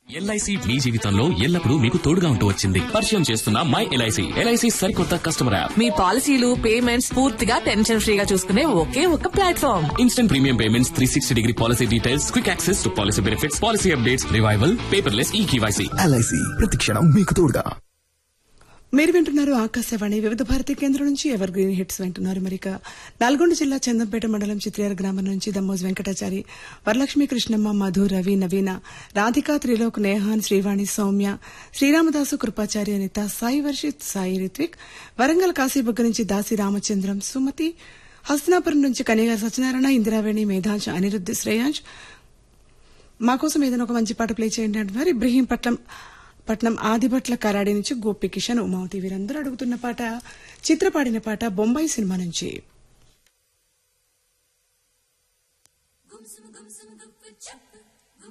LIC మీ జీవితంలో ఎల్లప్పుడూ మీకు తోడుగా ఉంటూ వచ్చింది పరిచయం చేస్తున్న మై ఎల్ఐసి ఎల్ఐసి సరికొత్త కస్టమర్ యాప్ మీ పాలసీలు పేమెంట్స్ పూర్తిగా టెన్షన్ ఫ్రీగా చూసుకునే ఒకే ఒక platform instant premium payments three sixty degree policy details quick access to policy benefits policy updates revival paperless e KYC LIC ప్రతిక్షణం మీకు తోడుగా మీరు వింటున్నారు ఆకాశవాణి వివిధ భారతి కేంద్రం నుంచి ఎవర్ గ్రీన్ హిట్స్ వింటున్నారు మరిక నల్గొండ జిల్లా చందంపేట మండలం చిత్రేర గ్రామం నుంచి దమ్మోజ్ వెంకటాచారి వరలక్ష్మి కృష్ణమ్మ మధు రవి నవీన రాధికా త్రిలోక్ నేహాన్ శ్రీవాణి సౌమ్య శ్రీరామదాసు కృపాచారి అనిత సాయి వర్షిత్ సాయి రిత్విక్ వరంగల్ కాశీబుగ్గ నుంచి దాసి రామచంద్రం సుమతి హస్తినాపురం నుంచి కనిగారి సత్యనారాయణ ఇందిరావేణి మేధాంశ అనిరుద్ధ్ శ్రేయాంశ్ మా కోసం ఏదైనా ఒక మంచి పాట ప్లే చేయండి అంటున్నారు ఇబ్రహీంపట్నం పట్నం ఆదిభట్ల కరాడి నుంచి గోపి కిషన్ ఉమావతి వీరందరూ అడుగుతున్న పాట చిత్రపాడిన పాట బొంబాయి సినిమా నుంచి